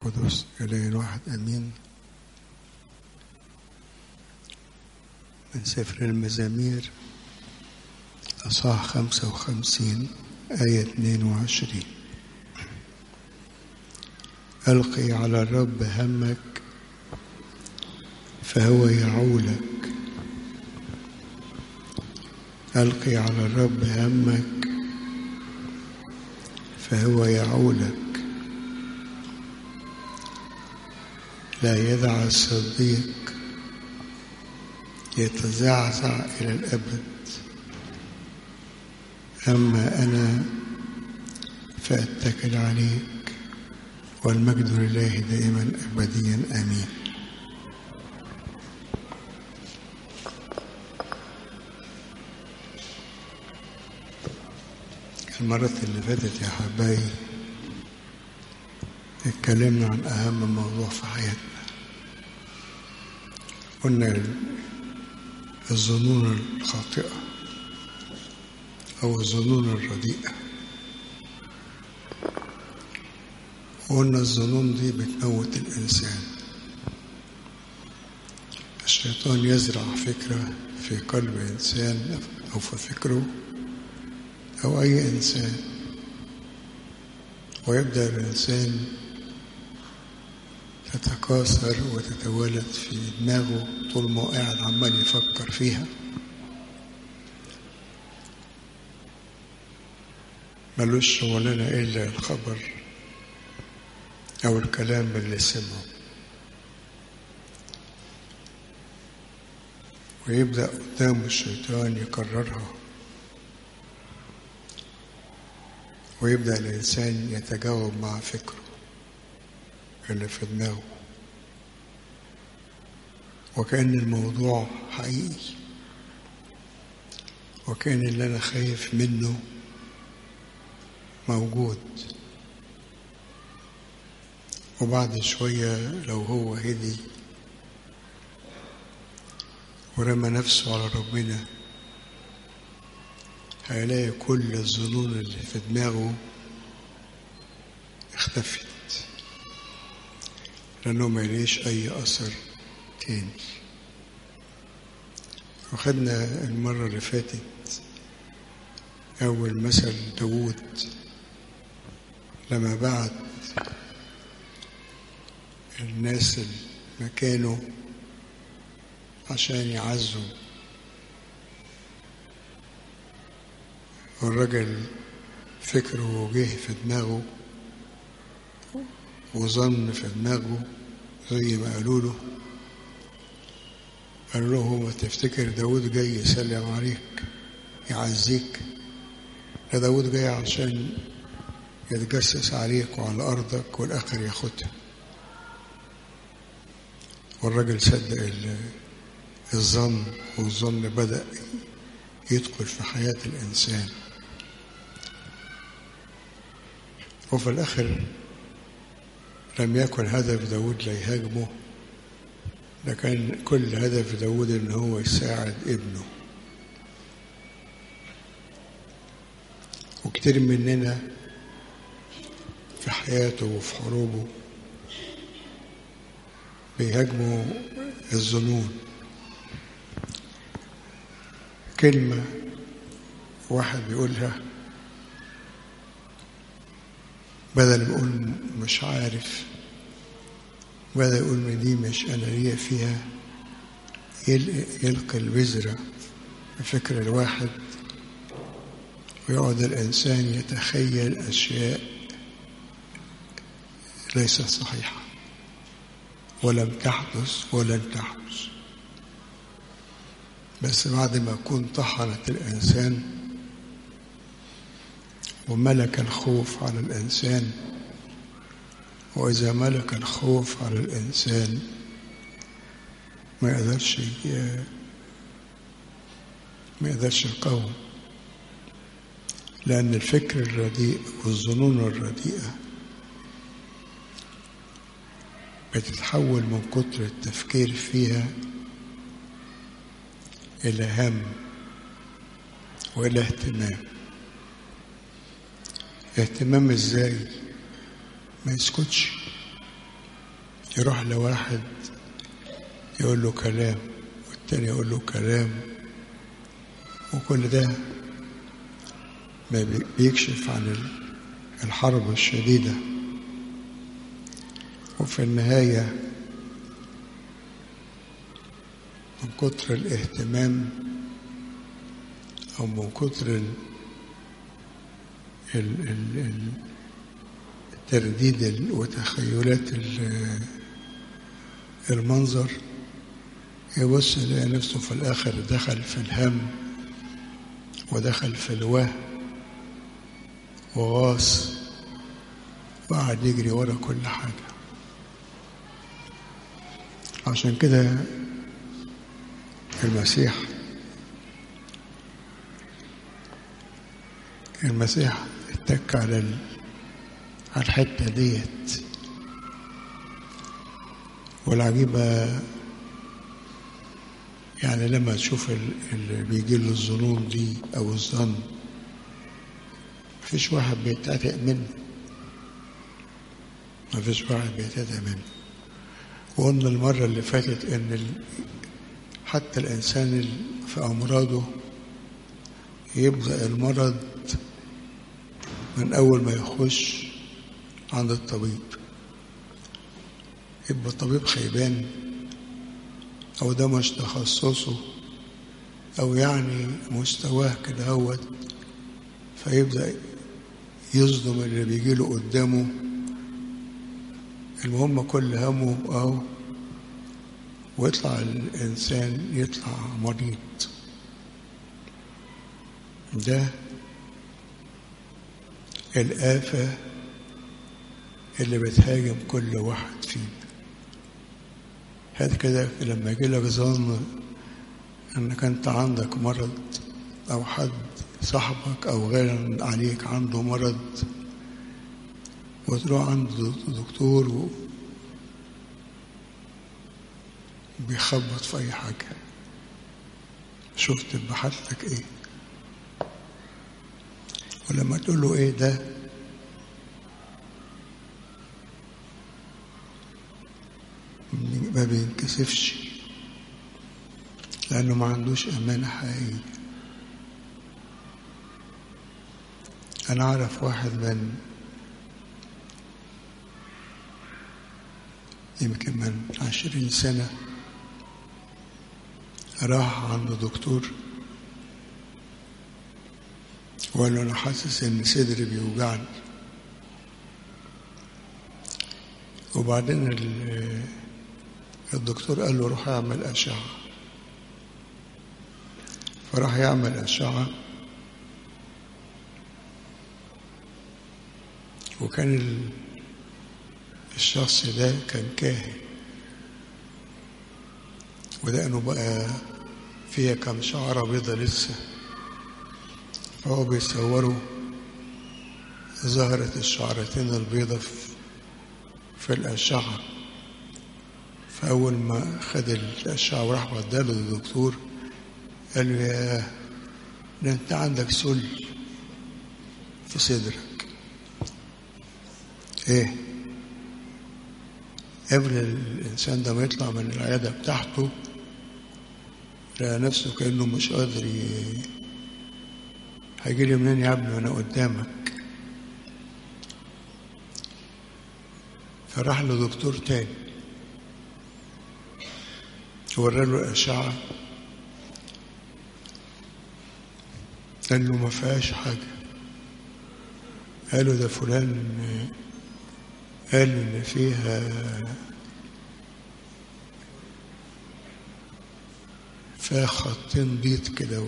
القدس إله واحد أمين من سفر المزامير أصحاح خمسة وخمسين آية اتنين وعشرين ألقي على الرب همك فهو يعولك ألقي على الرب همك فهو يعولك لا يدع الصديق يتزعزع إلى الأبد أما أنا فأتكل عليك والمجد لله دائما أبديا آمين المرة اللي فاتت يا حبايبي اتكلمنا عن أهم موضوع في حياتنا قلنا الظنون الخاطئة أو الظنون الرديئة وقلنا الظنون دي بتموت الإنسان الشيطان يزرع فكرة في قلب إنسان أو في فكره أو أي إنسان ويبدأ الإنسان تتكاثر وتتوالد في دماغه طول ما هو قاعد عمال يفكر فيها ملوش شغلانة إلا الخبر أو الكلام اللي سمعه ويبدأ قدامه الشيطان يكررها ويبدأ الإنسان يتجاوب مع فكره اللي في دماغه وكأن الموضوع حقيقي وكأن اللي أنا خايف منه موجود وبعد شوية لو هو هدي ورمى نفسه على ربنا هيلاقي كل الظنون اللي في دماغه اختفت لأنه ما يليش أي أثر تاني وخدنا المرة اللي فاتت أول مثل داوود لما بعت الناس مكانه عشان يعزوا والراجل فكره جه في دماغه وظن في دماغه زي ما قالوا له قالوا له هو تفتكر داود جاي يسلم عليك يعزيك ده داود جاي عشان يتجسس عليك وعلى أرضك والآخر ياخدها والراجل صدق الظن والظن بدأ يدخل في حياة الإنسان وفي الآخر لم يكن هدف داود ليهاجمه ده كان كل هدف داود ان هو يساعد ابنه وكتير مننا في حياته وفي حروبه بيهاجموا الظنون كلمة واحد بيقولها بدل ما يقول مش عارف بدل يقول من دي مش أنا ليا فيها يلقي البذرة الفكر الواحد ويقعد الإنسان يتخيل أشياء ليست صحيحة ولم تحدث ولن تحدث بس بعد ما تكون طحنت الإنسان وملك الخوف على الإنسان وإذا ملك الخوف على الإنسان ما يقدرش ما يقدرش يقاوم لأن الفكر الرديء والظنون الرديئة بتتحول من كتر التفكير فيها إلى هم وإلى اهتمام اهتمام ازاي ما يسكتش يروح لواحد يقول له كلام والتاني يقول له كلام وكل ده ما بيكشف عن الحرب الشديدة وفي النهاية من كتر الاهتمام أو من كتر ال ال ال الترديد وتخيلات المنظر يبص يلاقي نفسه في الآخر دخل في الهم ودخل في الوهم وغاص وقعد يجري ورا كل حاجة عشان كده المسيح المسيح اتك على على الحتة ديت والعجيبة يعني لما تشوف اللي بيجي له الظنون دي أو الظن مفيش واحد بيتأتئ منه مفيش واحد بيتأتئ منه وقلنا المرة اللي فاتت إن ال... حتى الإنسان في أمراضه يبدأ المرض من أول ما يخش عند الطبيب يبقى الطبيب خيبان أو ده مش تخصصه أو يعني مستواه كده هوت فيبدأ يصدم اللي بيجي له قدامه المهم كل همه أهو ويطلع الإنسان يطلع مريض ده الآفة اللي بتهاجم كل واحد فينا هات كده لما يجي لك ظن انك انت عندك مرض او حد صاحبك او غير عليك عنده مرض وتروح عند دكتور و بيخبط في اي حاجه شفت بحالتك ايه ولما تقول له ايه ده ما بينكسفش لأنه ما عندوش أمانة حقيقية أنا أعرف واحد من يمكن من عشرين سنة راح عند دكتور وقال له أنا حاسس إن صدري بيوجعني وبعدين الدكتور قال له روح اعمل أشعة فراح يعمل أشعة وكان الشخص ده كان كاهن ودقنه بقى فيها كم شعرة بيضة لسه فهو بيصوره ظهرت الشعرتين البيضة في الأشعة فأول ما خد الأشعة وراح وداله للدكتور قال له يا ده أنت عندك سل في صدرك إيه قبل الإنسان ده ما يطلع من العيادة بتاعته لقى نفسه كأنه مش قادر ي... هيجي لي منين يا ابني وأنا قدامك فراح لدكتور تاني ورى له الأشعة قال له ما فيهاش حاجة قالوا ده فلان قال إن فيها فيها خطين بيض كده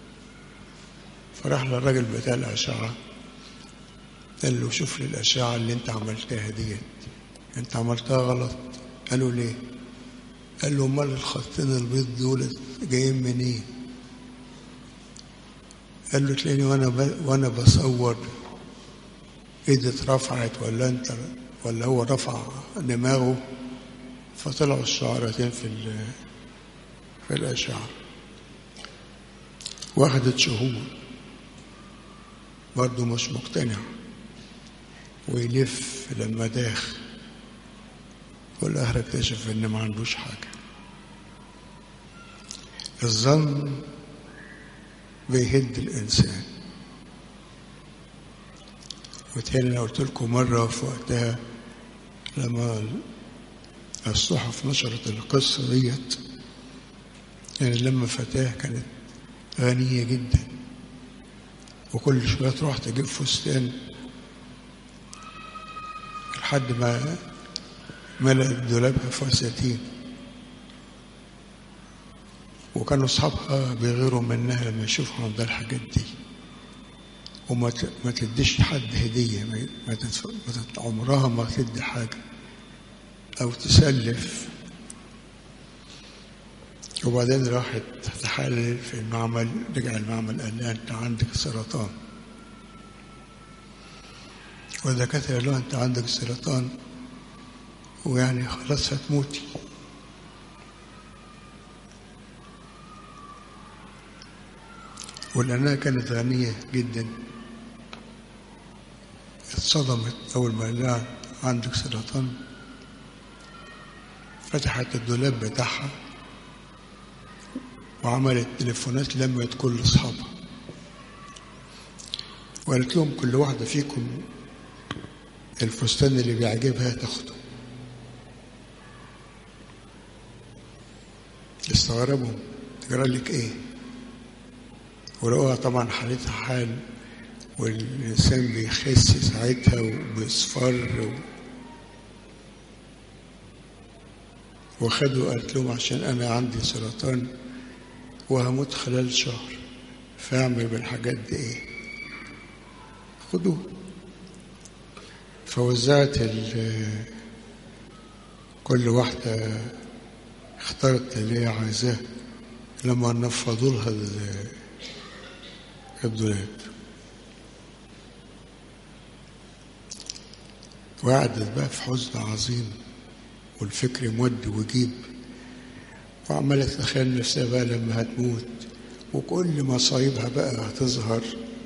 فراح للراجل بتاع الأشعة قال له شوف لي الأشعة اللي أنت عملتها ديت أنت عملتها غلط قالوا ليه؟ قال له امال الخطين البيض دول جايين منين؟ قال له تلاقيني وانا ب... وانا بصور ايدي اترفعت ولا انت ولا هو رفع دماغه فطلعوا الشعرتين في ال... في الأشعة واخدت شهور برضه مش مقتنع ويلف لما داخ في الآخر اكتشف إن ما عندوش حاجة الظن بيهد الإنسان وتاني أنا قلت لكم مرة في وقتها لما الصحف نشرت القصة ديت يعني لما فتاة كانت غنية جدا وكل شوية تروح تجيب فستان لحد ما ملأت دولابها فساتين وكانوا أصحابها بيغيروا منها لما يشوفوا عندها الحاجات دي وما ما تديش لحد هدية ما تدفع ما عمرها ما تدي حاجة أو تسلف وبعدين راحت تحلل في المعمل رجع المعمل قال لها أنت عندك سرطان والدكاترة قالوا لها أنت عندك سرطان ويعني خلاص هتموتي ولأنها كانت غنية جدا اتصدمت أول ما قال لها عندك سرطان فتحت الدولاب بتاعها وعملت تليفونات لمت كل أصحابها وقالت لهم كل واحدة فيكم الفستان اللي بيعجبها تاخده استغربوا تجرى لك ايه ولقوها طبعا حالتها حال والإنسان بيخس ساعتها وبيصفر و... وخدوا قالت لهم عشان أنا عندي سرطان وهموت خلال شهر فاعمل بالحاجات دي ايه خدوه فوزعت كل واحدة اختارت اللي هي عايزاه لما نفضوا لها الدولاب وقعدت بقى في حزن عظيم والفكر مود وجيب وعمالة تتخيل نفسها بقى لما هتموت وكل مصايبها بقى هتظهر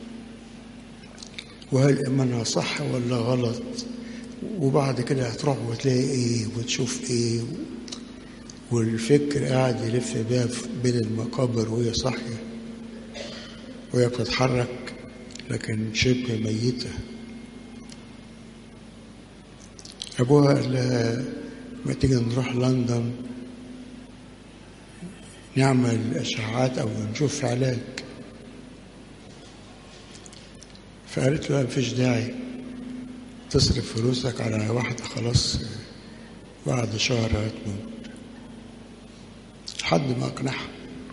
وهل إيمانها صح ولا غلط وبعد كده هتروح وتلاقي إيه وتشوف إيه والفكر قاعد يلف بيها بين المقابر وهي صاحية وهي بتتحرك لكن شبه ميتة أبوها قال لها ما تيجي نروح لندن نعمل إشاعات أو نشوف علاج فقالت له مفيش داعي تصرف فلوسك على واحدة خلاص بعد شهر هتموت لحد ما أقنعها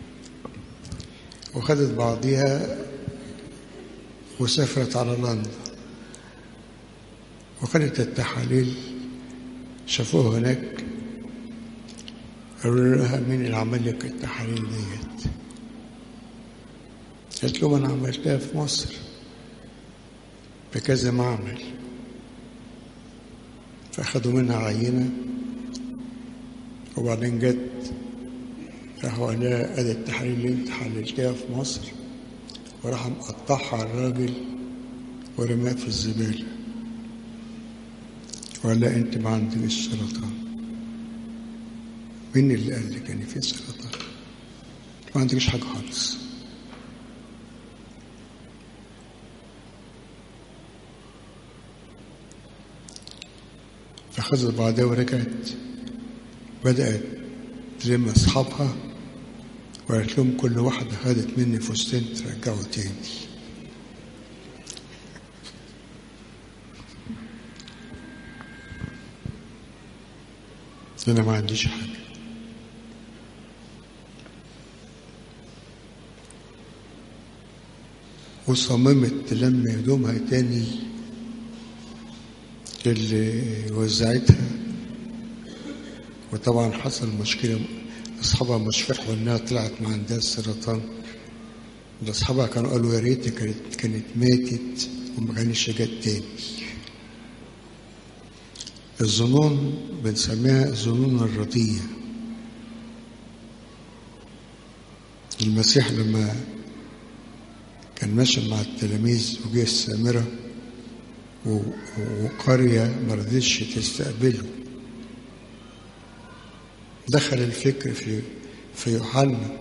وخدت بعضيها وسافرت على لندن وخدت التحاليل شافوها هناك قالوا لها مين اللي عمل لك التحاليل ديت قالت لهم انا عملتها في مصر في كذا معمل فاخدوا منها عينه وبعدين جت راحوا قال لها ادي التحاليل اللي انت حللتها في مصر وراح مقطعها الراجل ورماها في الزباله وقال لها انت ما عندكش سرطان مين اللي قال لك ان في سرطان ما عندكش حاجه خالص فخذت بعدها ورجعت بدأت تلم أصحابها وقالت لهم كل واحدة خدت مني فستان ترجعه تاني أنا ما عنديش حاجة وصممت تلم هدومها تاني اللي وزعتها وطبعا حصل مشكلة أصحابها مش فرحوا إنها طلعت ما عندها السرطان أصحابها كانوا قالوا يا ريت كانت كانت ماتت وما كانتش جت تاني الظنون بنسميها الظنون الردية المسيح لما كان ماشي مع التلاميذ وجه السامرة وقرية ما رضتش تستقبله دخل الفكر في في يوحنا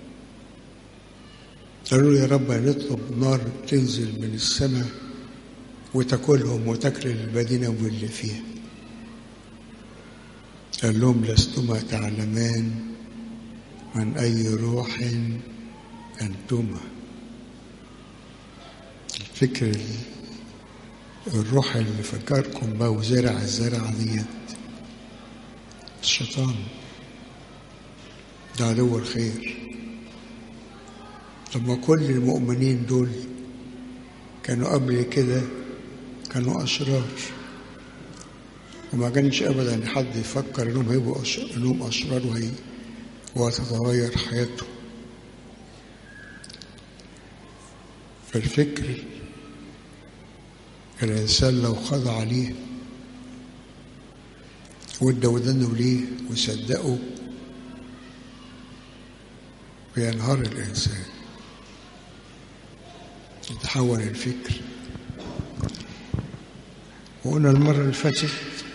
قالوا له يا رب نطلب نار تنزل من السماء وتاكلهم وتاكل المدينة واللي فيها قال لهم لستما تعلمان عن أي روح أنتما الفكر الروح اللي فكركم بقى وزرع الزرعة ديت الشيطان ده عدو الخير طب ما كل المؤمنين دول كانوا قبل كده كانوا أشرار وما كانش أبدا حد يفكر إنهم هيبقوا أشرار إنهم أشرار وهي وهتتغير حياتهم فالفكر الإنسان لو خضع ليه وادى ودنه ليه وصدقه بينهار الإنسان يتحول الفكر وقلنا المرة اللي فاتت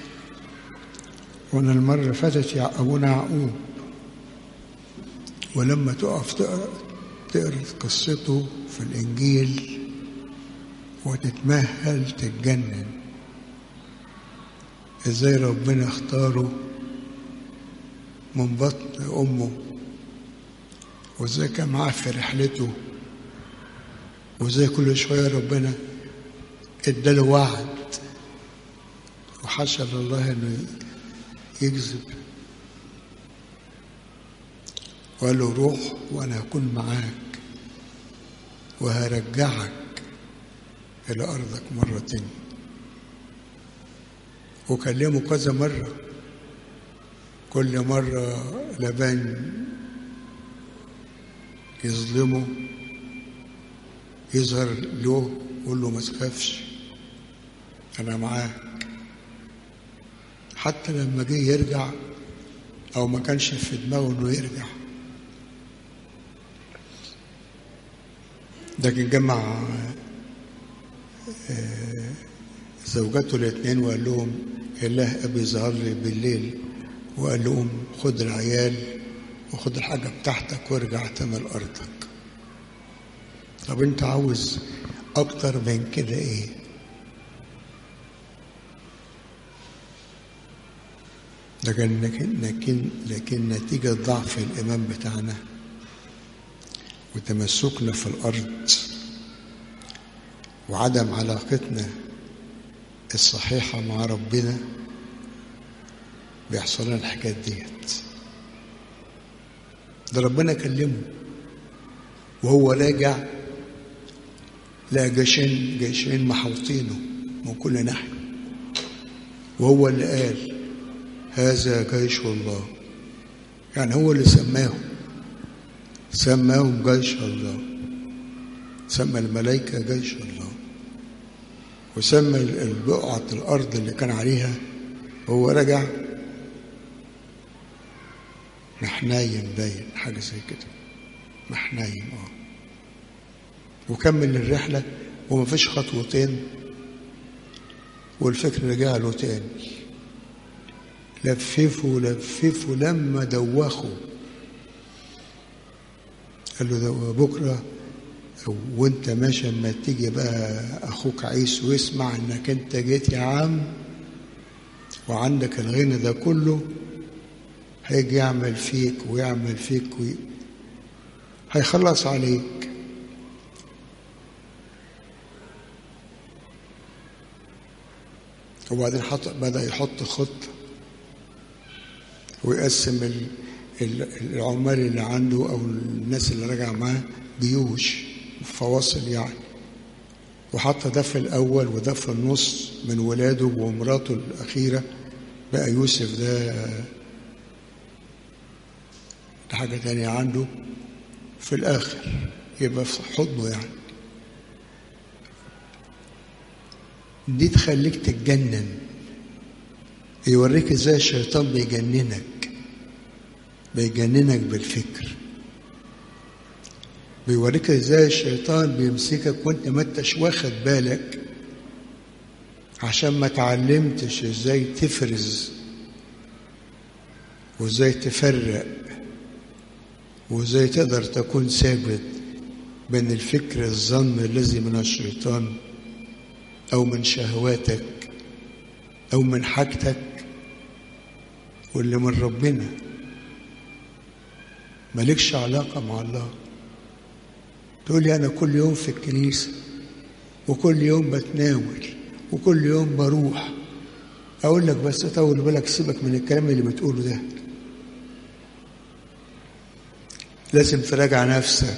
قلنا المرة اللي فاتت يا أبونا يعقوب ولما تقف تقرأ تقرأ قصته في الإنجيل وتتمهل تتجنن ازاي ربنا اختاره من بطن امه وازاي كان معاه في رحلته وازاي كل شويه ربنا اداله وعد وحاشا لله انه يكذب وقال له روح وانا هكون معاك وهرجعك إلى أرضك مرة تانية وكلمه كذا مرة كل مرة لبان يظلمه يظهر له يقول له ما تخافش أنا معاك حتى لما جه يرجع أو ما كانش في دماغه إنه يرجع لكن جمع زوجته الاثنين وقال لهم الله ابي ظهر لي بالليل وقال لهم خد العيال وخد الحاجه بتاعتك وارجع تمل ارضك طب انت عاوز اكتر من كده ايه لكن لكن لكن نتيجه ضعف الايمان بتاعنا وتمسكنا في الارض وعدم علاقتنا الصحيحة مع ربنا بيحصل لنا الحاجات ديت ده ربنا كلمه وهو راجع لقى جيشين جيشين محوطينه من كل ناحية وهو اللي قال هذا جيش الله يعني هو اللي سماهم سماهم جيش الله سمى الملائكة جيش الله وسمى البقعة الأرض اللي كان عليها وهو رجع محنايم باين حاجة زي كده محنايم اه وكمل الرحلة وما فيش خطوتين والفكر رجع له تاني لففه لففه لما دوخه قال له ده بكره وانت ماشي اما تيجي بقى اخوك عيسو ويسمع انك انت جيت يا عم وعندك الغنى ده كله هيجي يعمل فيك ويعمل فيك وي... هيخلص عليك وبعدين حط بدأ يحط خطة ويقسم ال... العمال اللي عنده أو الناس اللي راجع معاه جيوش فواصل يعني وحط ده في الأول وده في النص من ولاده ومراته الأخيرة بقى يوسف ده ده حاجة تانية عنده في الآخر يبقى في حضنه يعني دي تخليك تتجنن يوريك ازاي الشيطان بيجننك بيجننك بالفكر بيوريك ازاي الشيطان بيمسكك وانت ما انتش واخد بالك عشان ما تعلمتش ازاي تفرز وازاي تفرق وازاي تقدر تكون ثابت بين الفكر الظن الذي من الشيطان او من شهواتك او من حاجتك واللي من ربنا مالكش علاقه مع الله تقول لي انا كل يوم في الكنيسه وكل يوم بتناول وكل يوم بروح اقول لك بس طول بالك سيبك من الكلام اللي بتقوله ده لازم تراجع نفسك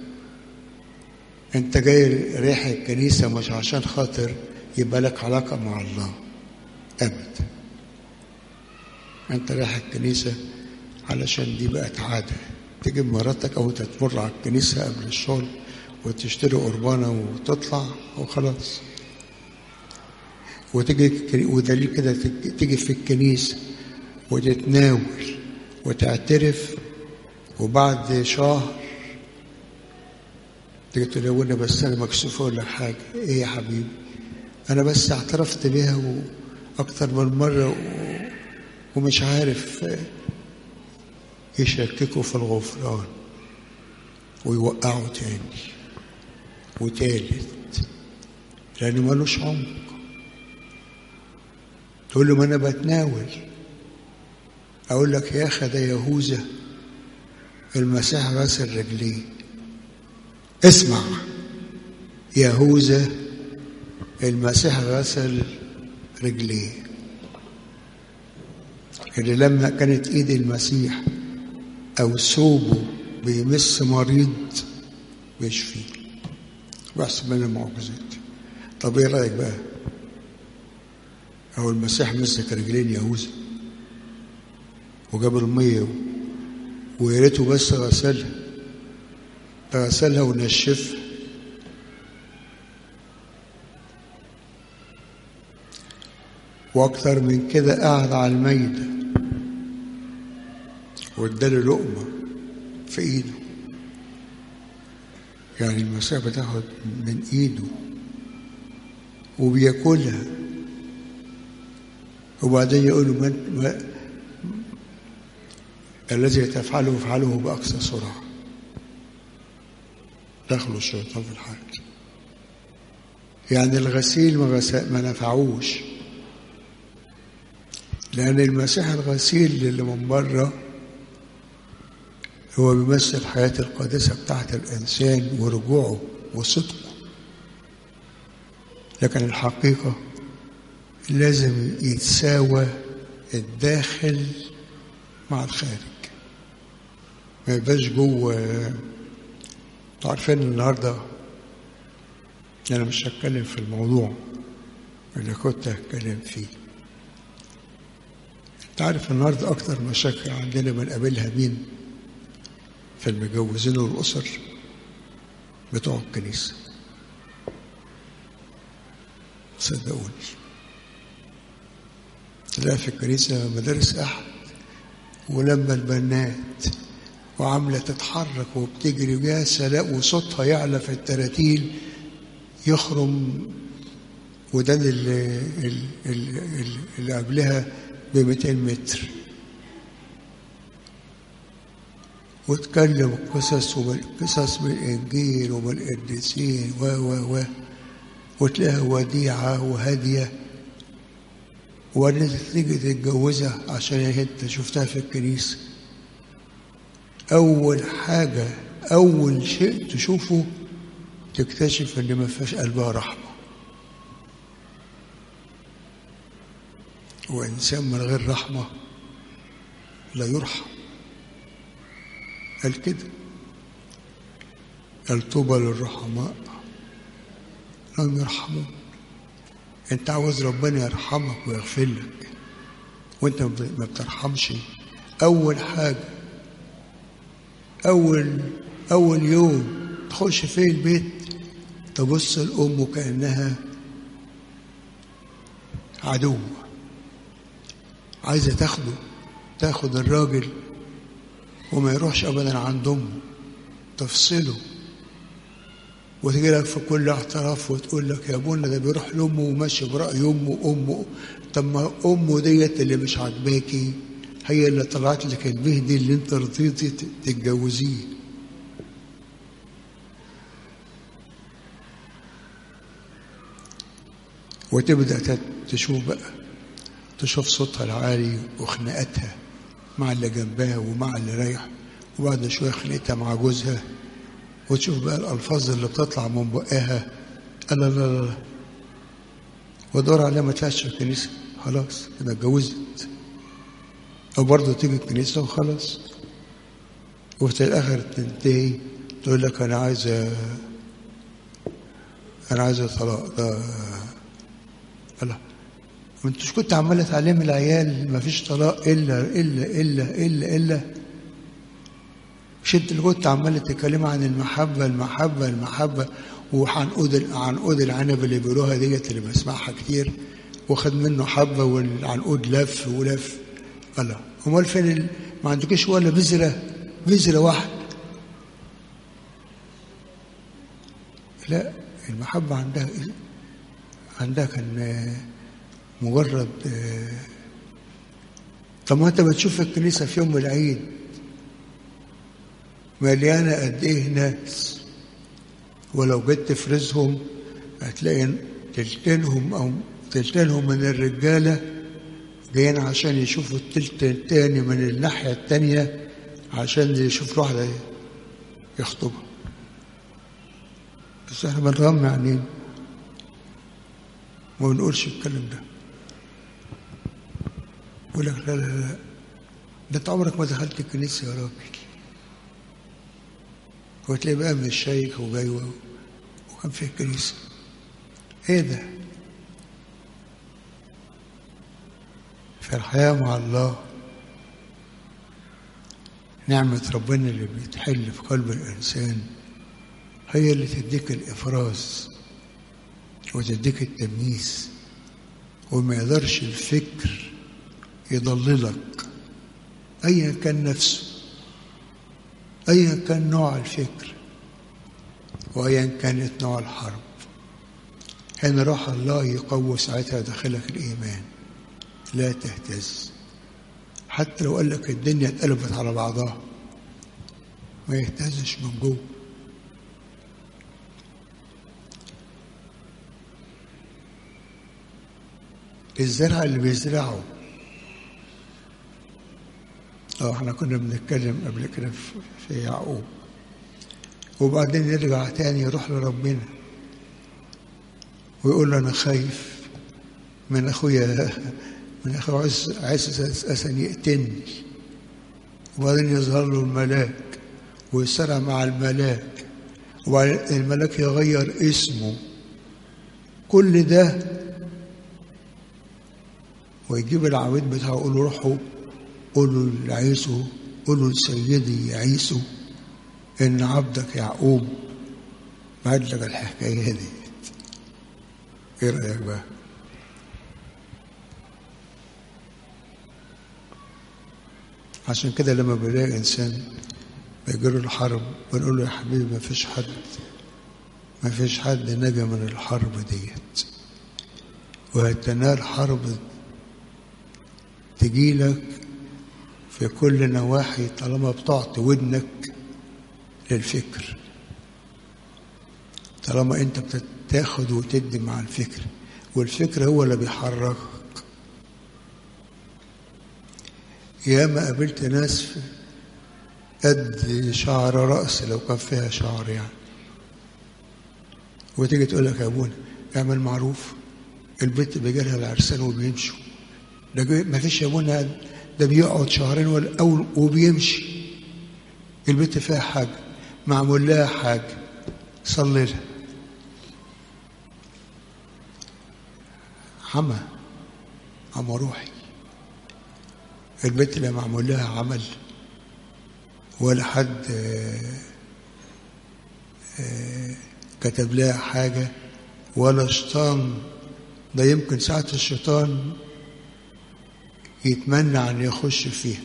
انت جاي رايح الكنيسة مش عشان خاطر يبقى لك علاقة مع الله أبدا انت رايح الكنيسة علشان دي بقت عادة تجيب مراتك أو تتمر على الكنيسة قبل الشغل وتشتري قربانة وتطلع وخلاص وتيجي ودليل كده تيجي في الكنيسة وتتناول وتعترف وبعد شهر تيجي تقول لي بس انا مكسوف اقول لك حاجه ايه يا حبيبي انا بس اعترفت بيها اكتر من مره و... ومش عارف يشككوا في الغفران ويوقعوا تاني وتالت لأنه ملوش عمق تقول له ما أنا بتناول أقول لك يا أخي ده يهوذا المسيح غسل رجليه اسمع يهوذا المسيح غسل رجليه اللي لما كانت ايد المسيح او ثوبه بيمس مريض بيشفيه بس من المعجزات طب ايه رايك بقى او المسيح مسك رجلين يهوذا وجاب الميه ويا ريته بس غسلها غسلها ونشفها واكتر من كده قعد على الميدة واداله لقمة في ايده يعني المسيح بتاخد من ايده وبياكلها وبعدين يقول له من ما الذي تفعله افعله باقصى سرعه دخلوا الشيطان في الحاجة يعني الغسيل ما, ما نفعوش لأن المسيح الغسيل اللي من بره هو بيمثل الحياة القادسة بتاعت الإنسان ورجوعه وصدقه لكن الحقيقة لازم يتساوى الداخل مع الخارج ما يبقاش جوه انتوا عارفين النهارده انا مش هتكلم في الموضوع اللي كنت هتكلم فيه انت عارف النهارده اكتر مشاكل عندنا بنقابلها مين في المجوزين والاسر بتوع الكنيسه صدقوني تلاقي في الكنيسه مدارس احد ولما البنات وعامله تتحرك وبتجري ويا سلاء وصوتها يعلى في التراتيل يخرم ودان اللي, اللي, اللي قبلها ب 200 متر وتكلم قصص قصص من الانجيل ومن القديسين و و و وتلاقيها وديعه وهاديه وبعدين تيجي تتجوزها عشان انت شفتها في الكنيسه أول حاجة أول شيء تشوفه تكتشف إن ما فيهاش قلبها رحمة وإنسان من غير رحمة لا يرحم قال كده قال طوبى للرحماء لم يرحمون انت عاوز ربنا يرحمك ويغفر لك وانت ما بترحمش اول حاجه أول أول يوم تخش في البيت تبص الأم كأنها عدو عايزة تاخده تاخد الراجل وما يروحش أبدا عند أمه تفصله وتجي لك في كل اعتراف وتقول لك يا ابونا ده بيروح لامه وماشي برأي امه امه طب ما امه ديت اللي مش عاجباكي هي اللي طلعت لك البه دي اللي انت رضيتي تتجوزيه وتبدأ تشوف بقى تشوف صوتها العالي وخناقاتها مع اللي جنبها ومع اللي رايح وبعد شوية خناقتها مع جوزها وتشوف بقى الألفاظ اللي بتطلع من بقها لا لا لا لا ودور عليها ما تلاقيش في الكنيسة خلاص تبقى اتجوزت أو برضه تيجي الكنيسة وخلاص وفي الآخر تنتهي تقول لك أنا عايزة أنا عايزة طلاق ده لا ما انتش كنت عمالة تعلم العيال ما فيش طلاق إلا إلا إلا إلا إلا مش انت اللي كنت عمالة تتكلم عن المحبة المحبة المحبة وعنقود عنقود العنب اللي بيقولوها ديت اللي بسمعها كتير وخد منه حبة والعنقود لف ولف الله امال فين ال... ما عندكش ولا بذرة بذرة واحد لا المحبة عندها عندها كان مجرد طب ما انت بتشوف الكنيسة في يوم العيد مليانة قد ايه ناس ولو جيت تفرزهم هتلاقي تلتينهم او تلتينهم من الرجالة جايين عشان يشوفوا التلت التاني من الناحية التانية عشان يشوف واحدة يخطبها بس احنا بنغمى عينينا ما بنقولش الكلام ده يقول لك لا لا لا ده انت عمرك ما دخلت الكنيسة يا راجل وتلاقي بقى من الشيخ وجاي وكان في الكنيسة ايه ده في الحياة مع الله نعمة ربنا اللي بتحل في قلب الإنسان هي اللي تديك الإفراز وتديك التمييز وما يقدرش الفكر يضللك أيا كان نفسه أيا كان نوع الفكر وأيا كانت نوع الحرب هنا روح الله يقوي ساعتها داخلك الإيمان لا تهتز حتى لو قال لك الدنيا اتقلبت على بعضها ما يهتزش من جوه الزرع اللي بيزرعه اه احنا كنا بنتكلم قبل كده في يعقوب وبعدين يرجع تاني يروح لربنا ويقول له انا خايف من اخويا من اخو عز عز عشان يقتلني وبعدين يظهر له الملاك ويسرع مع الملاك وبعدين الملاك يغير اسمه كل ده ويجيب العبيد بتاعه يقول له روحوا قولوا لعيسو قولوا لسيدي عيسو ان عبدك يعقوب بعد لك الحكايه دي ايه رايك بقى عشان كده لما بلاقي انسان بيجري الحرب بنقول له يا حبيبي ما فيش حد ما فيش حد نجا من الحرب ديت وهتنال حرب تجيلك في كل نواحي طالما بتعطي ودنك للفكر طالما انت بتاخد وتدي مع الفكر والفكر هو اللي بيحركك ياما قابلت ناس قد شعر رأس لو كان فيها شعر يعني وتيجي تقول لك يا ابونا اعمل معروف البنت بيجي لها العرسان وبيمشوا ده ما فيش يا ابونا ده بيقعد شهرين ولا أول وبيمشي البنت فيها حاجة معمول لها حاجة صلي لها عمى عمى روحي البنت اللي معمول لها عمل ولا حد آآ آآ كتب لها حاجة ولا شيطان ده يمكن ساعة الشيطان يتمنى أن يخش فيها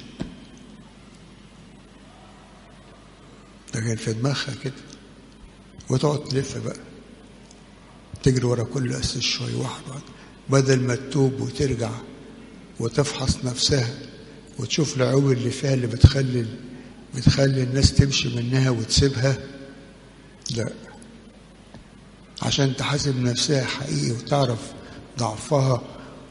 ده كان في دماغها كده وتقعد تلف بقى تجري ورا كل أساس شوية واحد واحد بدل ما تتوب وترجع وتفحص نفسها وتشوف العيوب اللي فيها اللي بتخلي بتخلي الناس تمشي منها وتسيبها لا عشان تحاسب نفسها حقيقي وتعرف ضعفها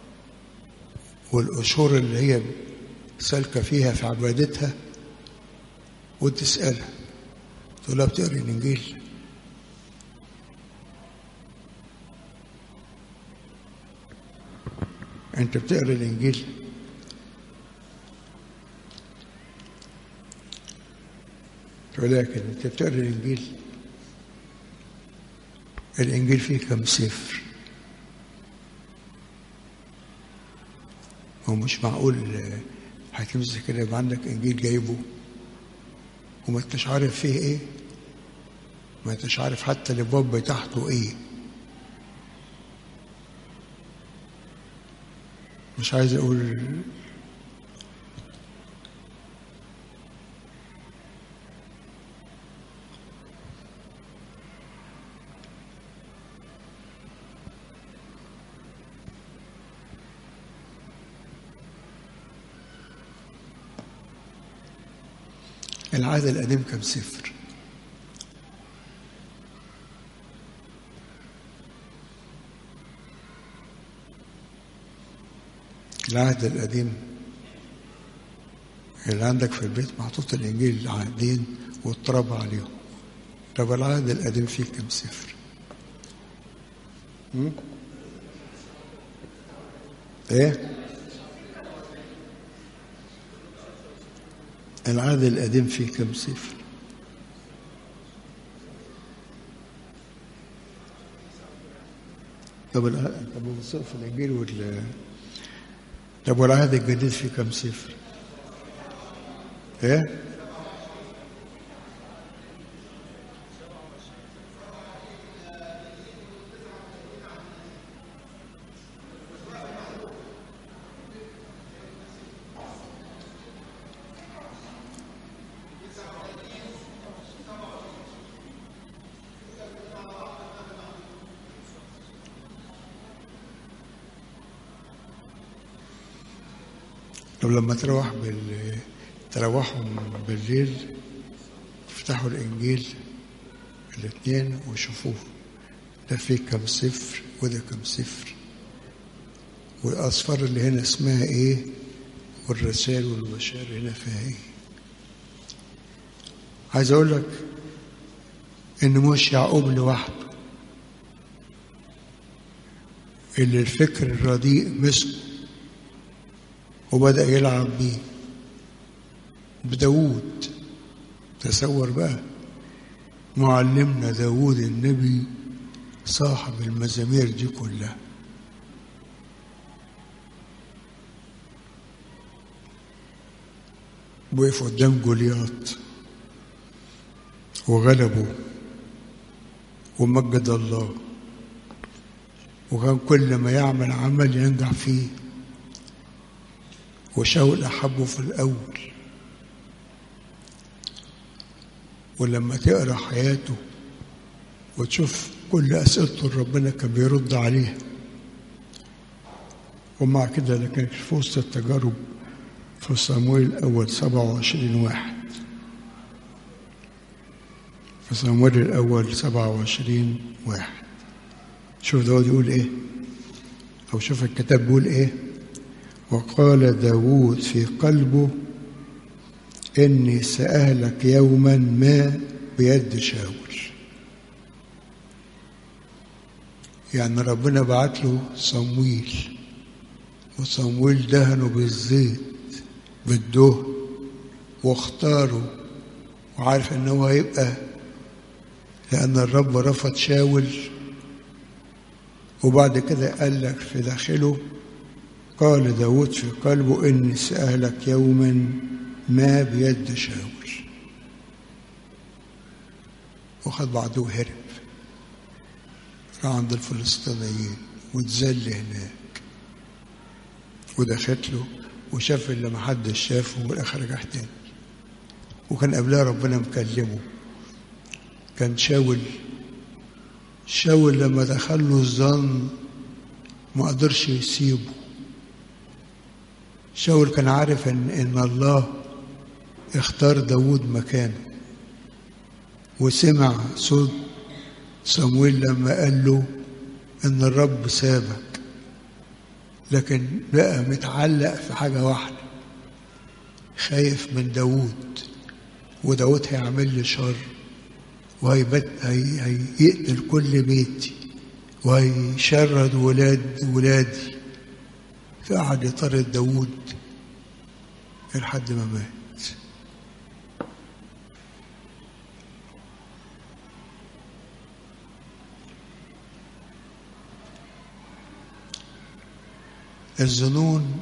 والقشور اللي هي سالكة فيها في عبادتها وتسألها تقول لها بتقري الإنجيل أنت بتقري الإنجيل تقول لها كده أنت بتقري الإنجيل الإنجيل فيه كم سفر هو مش معقول هتمسك كده يبقى عندك إنجيل جايبه وما انتش عارف فيه إيه ما انتش عارف حتى الابواب بتاعته إيه مش عايز أقول العهد القديم كم سفر العهد القديم اللي عندك في البيت محطوط الانجيل العهدين والتراب عليهم طب العهد القديم فيه كم سفر م? ايه العهد القديم فيه كم سفر طب طب في الانجيل وال طب والعهد الجديد فيه كم سفر؟ ايه؟ طب لما تروح بال تروحوا بالليل افتحوا الانجيل الاثنين وشوفوه ده فيه كم صفر وده كم صفر والاصفار اللي هنا اسمها ايه والرسائل والبشائر هنا فيها ايه عايز اقول لك ان مش يعقوب لوحده اللي الفكر الرديء مسكه وبدأ يلعب بيه بداود تصور بقى معلمنا داود النبي صاحب المزامير دي كلها وقف قدام جولياط وغلبه ومجد الله وكان كل ما يعمل عمل ينجح فيه وشاول أحبه في الأول ولما تقرا حياته وتشوف كل أسئلته ربنا كان بيرد عليها ومع كده لكن في وسط التجارب في صمويل الأول 27 واحد في صمويل الأول 27 واحد شوف داود يقول إيه أو شوف الكتاب بيقول إيه وقال داود في قلبه إني سأهلك يوما ما بيد شاول يعني ربنا بعت له صمويل وصمويل دهنه بالزيت بالدهن واختاره وعارف ان هو هيبقى لان الرب رفض شاول وبعد كده قال لك في داخله قال داود في قلبه إني سأهلك يوما ما بيد شاول وخد بعضه وهرب راح عند الفلسطينيين واتذل هناك ودخلت له وشاف اللي ما حدش شافه والاخر رجع تاني وكان قبلها ربنا مكلمه كان شاول شاول لما دخل له الظن ما قدرش يسيبه شاول كان عارف ان ان الله اختار داود مكانه وسمع صوت صمويل لما قال له ان الرب سابك لكن بقى متعلق في حاجة واحدة خايف من داود وداود هيعمل لي شر وهيبت هي هيقتل كل بيتي وهيشرد ولاد ولادي فقعد يطرد داود لحد ما مات الظنون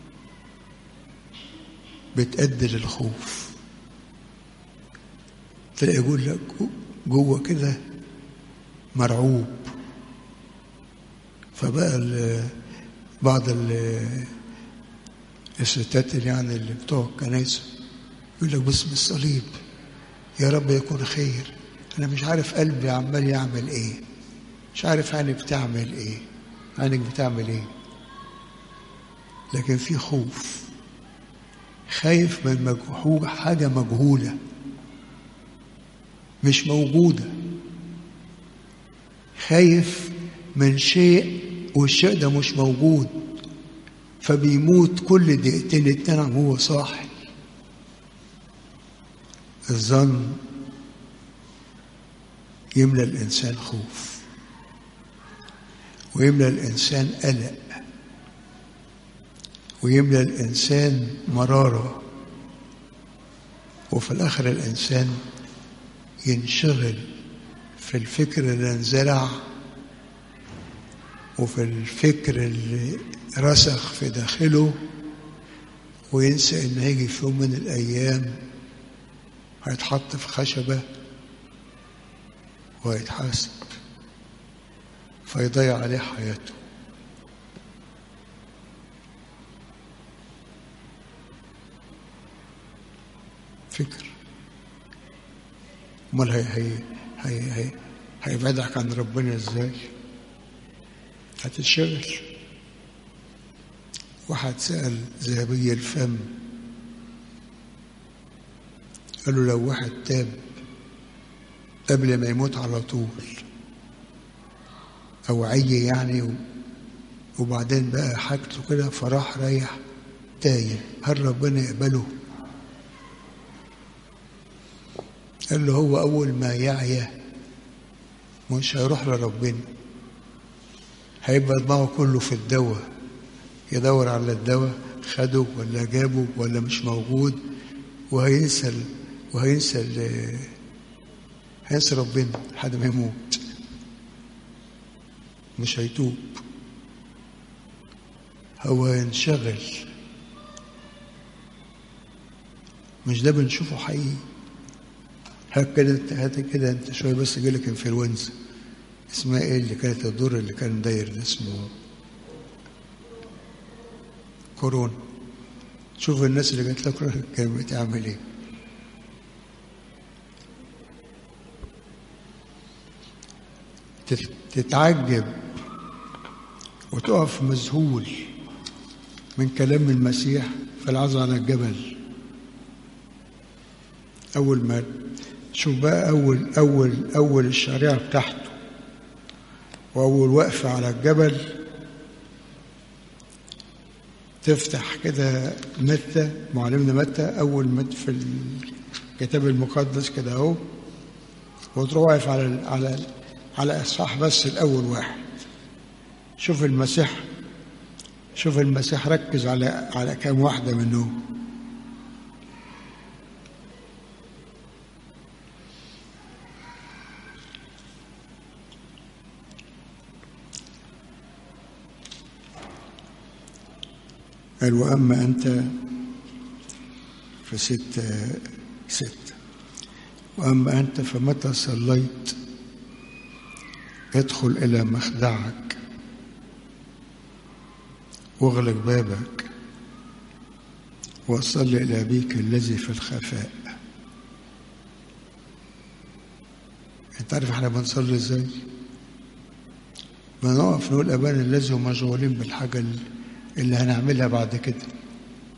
بتأدي للخوف تلاقي يقول لك جوه كده مرعوب فبقى ال بعض ال الستات اللي يعني اللي بتوع الكنايس يقول لك باسم الصليب يا رب يكون خير انا مش عارف قلبي عمال يعمل ايه مش عارف عيني بتعمل ايه عينك بتعمل ايه لكن في خوف خايف من مجهول حاجة مجهولة مش موجودة خايف من شيء والشيء ده مش موجود فبيموت كل دقيقتين اتنين وهو صاحي الظن يملى الإنسان خوف ويملى الإنسان قلق ويملى الإنسان مرارة وفي الآخر الإنسان ينشغل في الفكر اللي انزرع وفي الفكر اللي رسخ في داخله وينسى إن هيجي في يوم من الأيام هيتحط في خشبة وهيتحاسب فيضيع عليه حياته فكر امال هي هي هي هي هيبعدك عن ربنا ازاي هتتشغل واحد سأل ذهبي الفم قال له لو واحد تاب قبل ما يموت على طول أو عي يعني وبعدين بقى حاجته كده فراح رايح تايه هل ربنا يقبله؟ قال له هو أول ما يعيا مش هيروح لربنا هيبقى دماغه كله في الدواء يدور على الدواء خده ولا جابه ولا مش موجود وهينسى وهينسى هينسى ربنا لحد ما يموت مش هيتوب هو ينشغل مش ده بنشوفه حقيقي هات كده انت هات كده انت شويه بس جالك انفلونزا اسمها ايه اللي كانت الدور اللي كان داير ده اسمه كورونا شوف الناس اللي جات لك كانت بتعمل ايه تتعجب وتقف مذهول من كلام المسيح في العظة على الجبل أول ما شوف بقى أول أول أول الشريعة بتاعته وأول وقفة على الجبل تفتح كده متى معلمنا متى أول متى في الكتاب المقدس كده أهو وتروح واقف على على على إصحاح بس الأول واحد شوف المسيح شوف المسيح ركز على على كام واحدة منهم قال وأما أنت في ستة ستة وأما أنت فمتى صليت ادخل إلى مخدعك واغلق بابك وصل إلى أبيك الذي في الخفاء أنت عارف احنا بنصلي ازاي؟ بنقف نقول أبانا الذي هم مشغولين بالحاجة اللي هنعملها بعد كده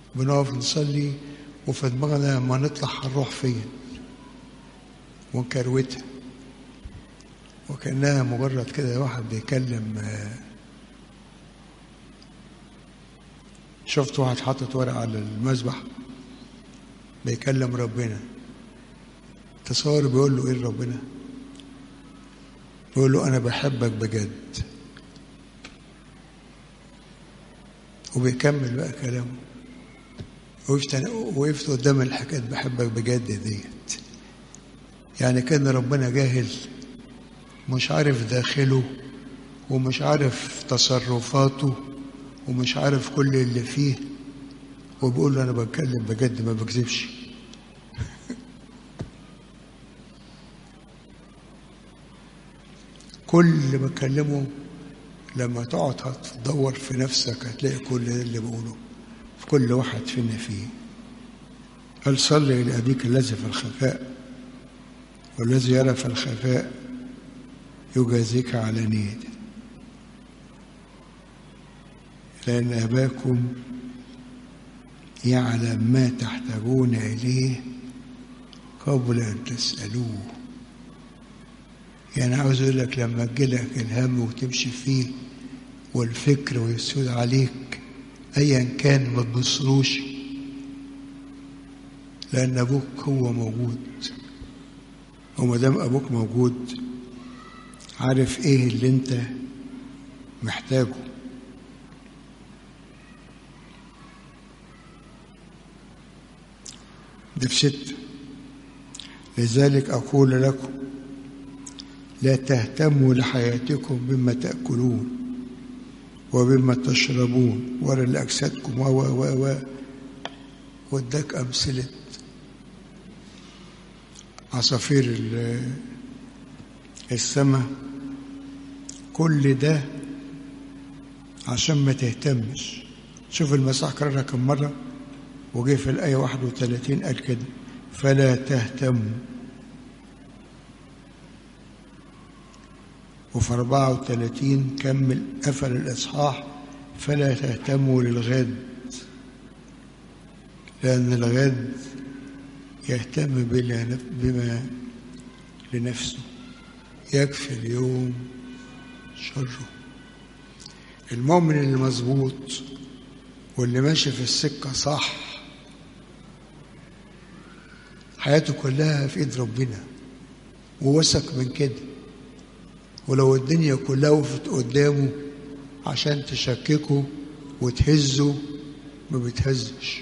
بنقف نصلي وفي دماغنا لما نطلع هنروح فين ونكروتها وكأنها مجرد كده واحد بيكلم آه، شفت واحد حاطط ورق على المذبح بيكلم ربنا تصور بيقول له ايه لربنا بيقول له انا بحبك بجد وبيكمل بقى كلامه وقفت أنا- وقفت قدام الحكاية بحبك بجد ديت يعني كان ربنا جاهل مش عارف داخله ومش عارف تصرفاته ومش عارف كل اللي فيه وبيقول له انا بتكلم بجد ما بكذبش كل اللي بكلمه لما تقعد هتدور في نفسك هتلاقي كل ده اللي بقوله في كل واحد فينا فيه قال صلي لأبيك الذي في الخفاء والذي يرى في الخفاء يجازيك علانية لأن أباكم يعلم ما تحتاجون إليه قبل أن تسألوه يعني عاوز أقول لك لما تجيلك الهم وتمشي فيه والفكر ويسود عليك أيا كان ما تبصلوش لأن أبوك هو موجود وما دام أبوك موجود عارف إيه اللي أنت محتاجه ده في ستة لذلك أقول لكم لا تهتموا لحياتكم بما تأكلون وبما تشربون ولا لأجسادكم و و و و واداك أمثلة عصافير ال- السماء كل ده عشان ما تهتمش شوف المسيح كررها كم مرة وجه في الآية 31 قال كده فلا تهتموا وفي 34 كمل قفل الإصحاح فلا تهتموا للغد لأن الغد يهتم بلا- بما لنفسه يكفي اليوم شره المؤمن اللي مظبوط واللي ماشي في السكة صح حياته كلها في ايد ربنا ووثق من كده ولو الدنيا كلها وقفت قدامه عشان تشككه وتهزه ما بيتهزش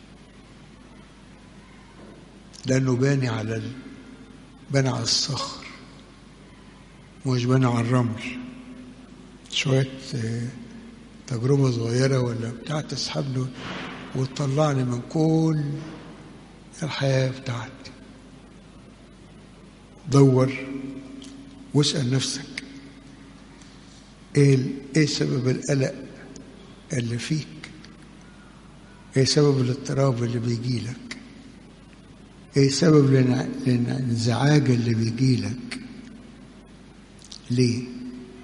لأنه باني على ال... بنى على الصخر مش بنى على الرمل شوية آه، تجربة صغيرة ولا بتاع تسحبني وتطلعني من كل الحياة بتاعتي دور واسأل نفسك ايه ال- ايه سبب القلق اللي فيك ايه سبب الاضطراب اللي بيجي لك ايه سبب الانع- الانزعاج اللي بيجي لك ليه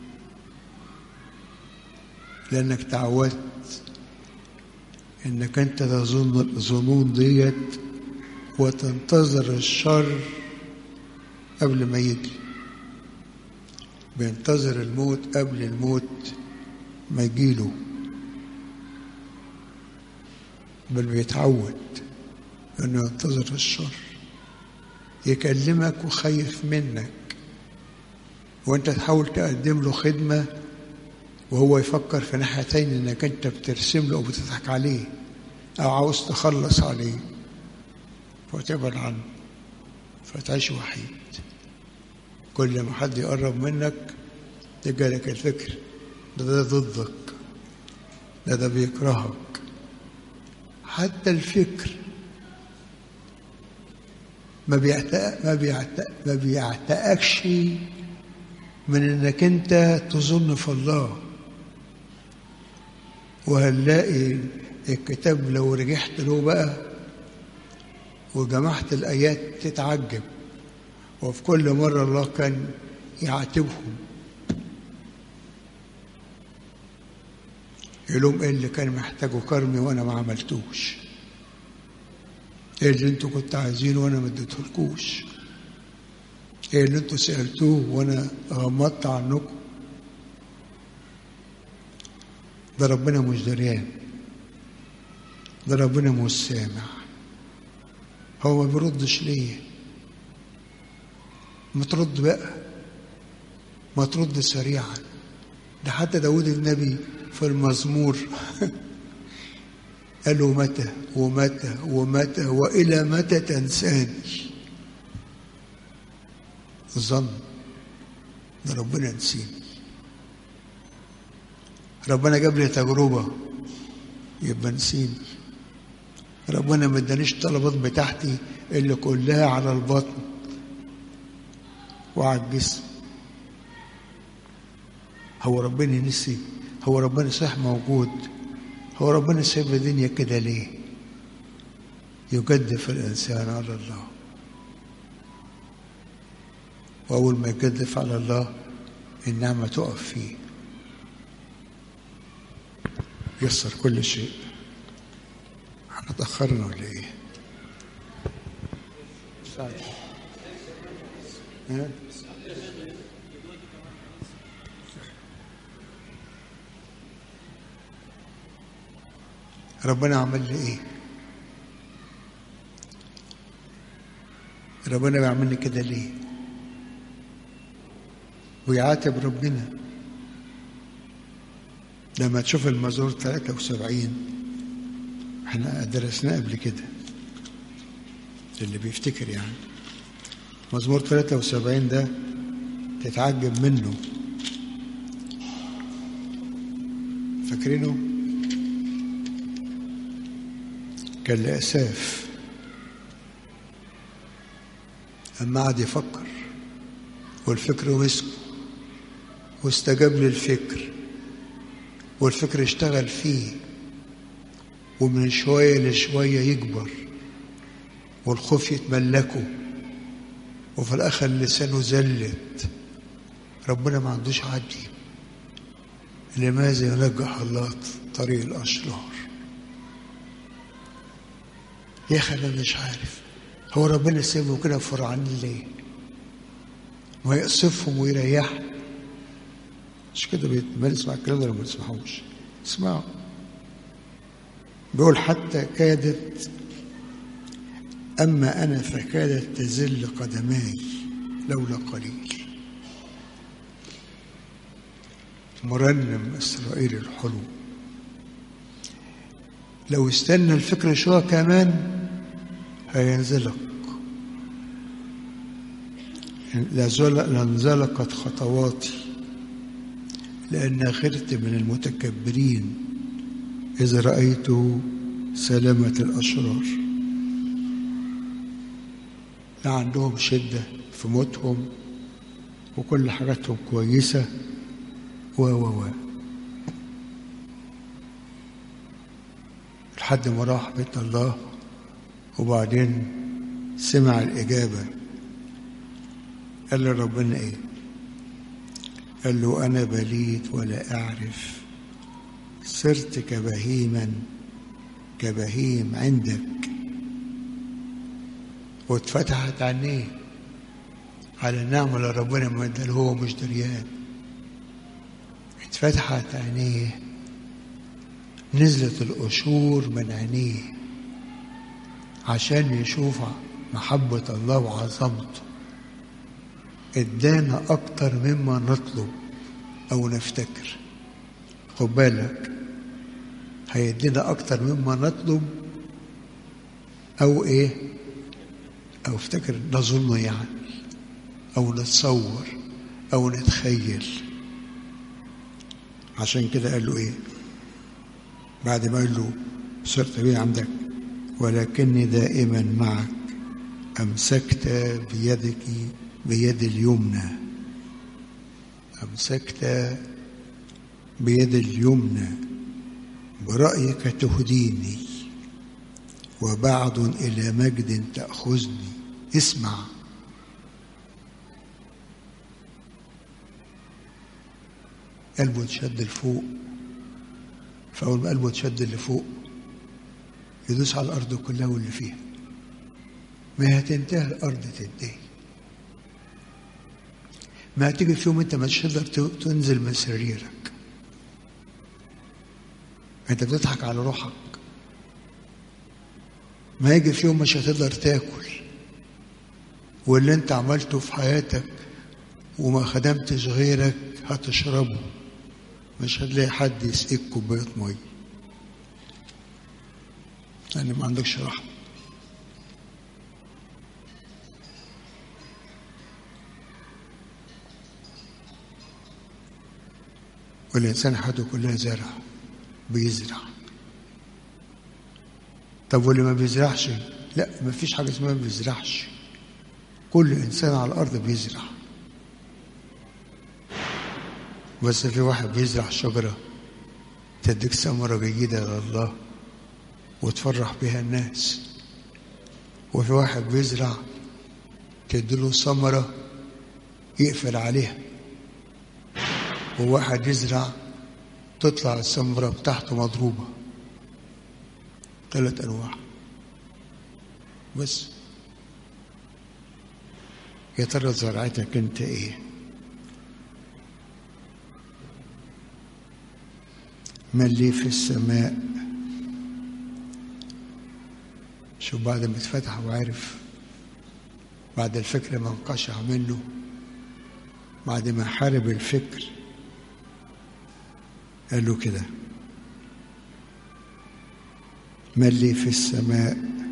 لانك تعودت انك انت تظن الظنون ديت وتنتظر الشر قبل ما يجي بينتظر الموت قبل الموت ما يجيله بل بيتعود انه ينتظر الشر يكلمك وخايف منك وانت تحاول تقدم له خدمة وهو يفكر في ناحية تانية انك انت بترسم له او بتضحك عليه او عاوز تخلص عليه فتبعد عنه فتعيش وحيد كل ما حد يقرب منك تجالك الفكر ده ده ضدك ده ده بيكرهك حتى الفكر ما بيعتق ما بيعتق ما بيعتقكش من انك انت تظن في الله وهنلاقي الكتاب لو رجعت له بقى وجمعت الايات تتعجب وفي كل مره الله كان يعاتبهم يقول لهم ايه اللي كان محتاجه كرمي وانا ما عملتوش ايه اللي انتوا كنتوا عايزينه وانا ما اديتهولكوش ايه اللي انتوا سالتوه وانا غمضت عنكم ده ربنا مش دريان ده ربنا مش سامع هو ما بيردش ليه ما ترد بقى ما ترد سريعا ده حتى داود النبي في المزمور قال له متى ومتى ومتى وإلى متى تنساني ظن ده ربنا نسيني ربنا جاب لي تجربة يبقى نسيني ربنا ما ادانيش الطلبات بتاعتي اللي كلها على البطن وعلى الجسم هو ربنا نسي هو ربنا صح موجود هو ربنا سايب الدنيا كده ليه يجدف الإنسان على الله وأول ما يجدف على الله النعمة تقف فيه يسر كل شيء احنا اتأخرنا ولا ايه؟ ها؟ ربنا عمل لي ايه؟ ربنا بيعمل لي كده ليه؟ ويعاتب ربنا لما تشوف المزور 73 احنا درسناه قبل كده اللي بيفتكر يعني مزمور 73 ده تتعجب منه فاكرينه كان لأساف أما قعد يفكر والفكر مسكه واستجاب للفكر والفكر اشتغل فيه ومن شوية لشوية يكبر والخوف يتملكه وفي الآخر لسانه زلت ربنا ما عندوش عدل لماذا ينجح الله طريق الأشرار يا أخي أنا مش عارف هو ربنا سيبه كده فرعان ليه ويقصفهم ويريحهم مش كده ما نسمع الكلام ده ولا ما نسمعوش اسمعوا بيقول حتى كادت أما أنا فكادت تزل قدماي لولا قليل مرنم إسرائيل الحلو لو استنى الفكر شوية كمان هينزلق لانزلقت خطواتي لأن غرت من المتكبرين إذ رأيت سلامة الأشرار لا عندهم شدة في موتهم وكل حاجاتهم كويسة و و و لحد ما راح بيت الله وبعدين سمع الإجابة قال له ربنا إيه قال له أنا بليد ولا أعرف صرت كبهيما كبهيم عندك واتفتحت عينيه على النعمة اللي ربنا مداله هو مش دريان اتفتحت عينيه نزلت القشور من عينيه عشان يشوف محبة الله وعظمته ادانا اكتر مما نطلب او نفتكر خد بالك هيدينا اكتر مما نطلب او ايه او افتكر نظن يعني او نتصور او نتخيل عشان كده قال له ايه بعد ما قال له صرت بيه عندك ولكني دائما معك امسكت بيدك بيد اليمنى أمسكت بيد اليمنى برأيك تهديني وبعد إلى مجد تأخذني اسمع قلبه اتشد لفوق فأول ما قلبه اتشد لفوق يدوس على الأرض كلها واللي فيها ما هتنتهي الأرض تنتهي ما هتيجي في يوم أنت مش هتقدر تنزل من سريرك أنت بتضحك على روحك ما يجي في يوم مش هتقدر تاكل واللي انت عملته في حياتك وما خدمتش غيرك هتشربه مش هتلاقي حد يسقيك كوباية مية لأن ما عندكش رحمة والإنسان حياته كلها زرع بيزرع طب واللي ما بيزرعش لا ما فيش حاجة اسمها ما بيزرعش كل إنسان على الأرض بيزرع بس في واحد بيزرع شجرة تديك ثمرة جيدة لله وتفرح بها الناس وفي واحد بيزرع تديله ثمرة يقفل عليها وواحد يزرع تطلع الثمرة بتاعته مضروبة ثلاث أنواع بس يا ترى زرعتك أنت إيه؟ من لي في السماء شوف بعد ما اتفتح وعرف بعد الفكر ما انقشع منه بعد ما حارب الفكر قال له كده من لي في السماء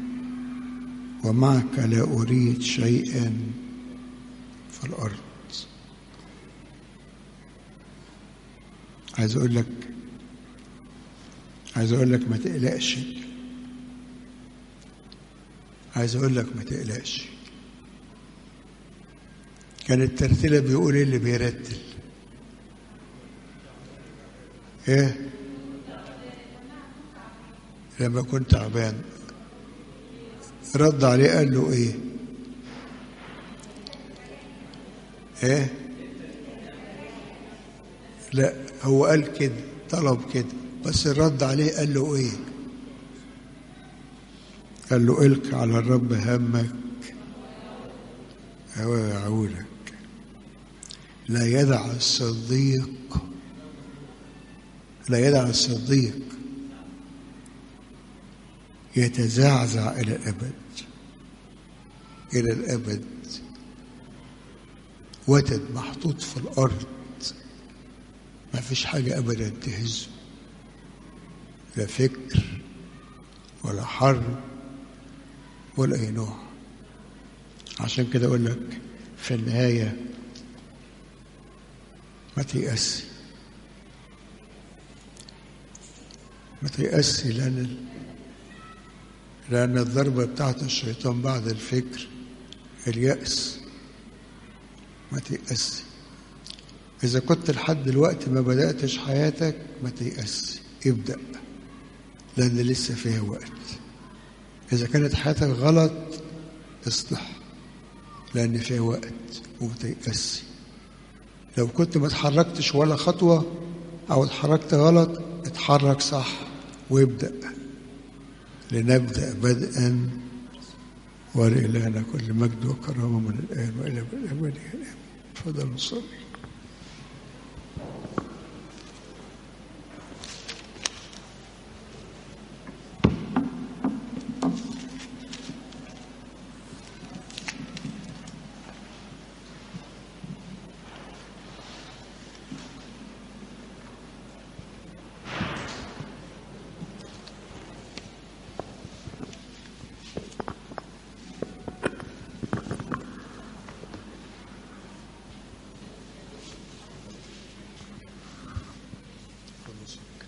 ومعك لا أريد شيئا في الأرض عايز أقول لك عايز أقول لك ما تقلقش عايز أقول لك ما تقلقش كان الترتيلة بيقول إيه اللي بيرتل إيه لما كنت تعبان رد عليه قال له ايه ايه لا هو قال كده طلب كده بس الرد عليه قال له ايه قال له الك على الرب همك هو يعولك لا يدع الصديق لا يدع الصديق يتزعزع إلى الأبد إلى الأبد وتد محطوط في الأرض ما فيش حاجة أبدا تهزه لا فكر ولا حرب ولا أي نوع عشان كده أقول لك في النهاية ما تيأسي ما تيأسي لأن لأن الضربة بتاعت الشيطان بعد الفكر اليأس ما تيأسي إذا كنت لحد دلوقتي ما بدأتش حياتك ما تيأسي ابدأ لأن لسه فيها وقت إذا كانت حياتك غلط اصلح لأن فيها وقت وما تيأسي لو كنت ما اتحركتش ولا خطوة أو اتحركت غلط اتحرك صح وابدأ لنبدأ بدءا ولإلهنا كل مجد وكرامة من الآن وإلى الأبد تفضل نصلي